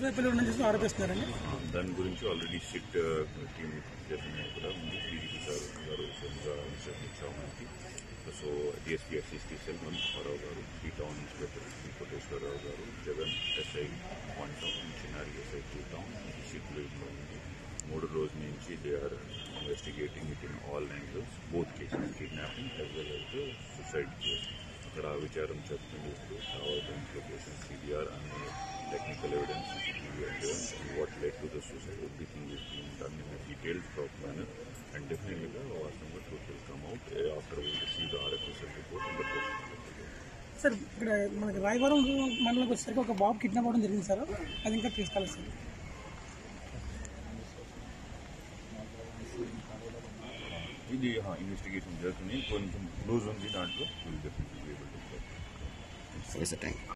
వైపులు ఉండని చెప్పి ఆరోపిస్తున్నారండి దాని గురించి ఆల్రెడీ సిట్ టీమ్ చేసిన కూడా ఉంది డీజీపీ సార్ గారు కొంచెం ఇన్స్ట్రక్షన్ మనకి so DSP SST Selvan Rao garu T town inspector Shri Koteswararao garu Jagan SI one town Chinnari SI two town సిట్లు ఇంట్లో ఉంది మూడు రోజుల నుంచి they are investigating it in all angles both cases kidnapping as well as suicide case అక్కడ విచారం చెప్తుంది ఇప్పుడు కావాల్సిన లొకేషన్ సిబిఆర్ అనే technical evidence CCTV evidence and what led to the suicide. Everything is being done in a detailed proper manner and definitely the Vasanva truth will come out uh, after we receive the RFSL report and the post sir ఇక్కడ మనకి రాయవరం మండలంకి వచ్చేసరికి ఒక బాబు kidnap అవ్వడం జరిగింది sir అది ఇంకా తీసుకోవాలి sir ఇది ఇన్వెస్టిగేషన్ జరుగుతుంది కొంచెం క్లోజ్ ఉంది దాంట్లో విల్ డెఫినెట్లీ ఏబుల్ టు సరే సార్ థ్యాంక్ యూ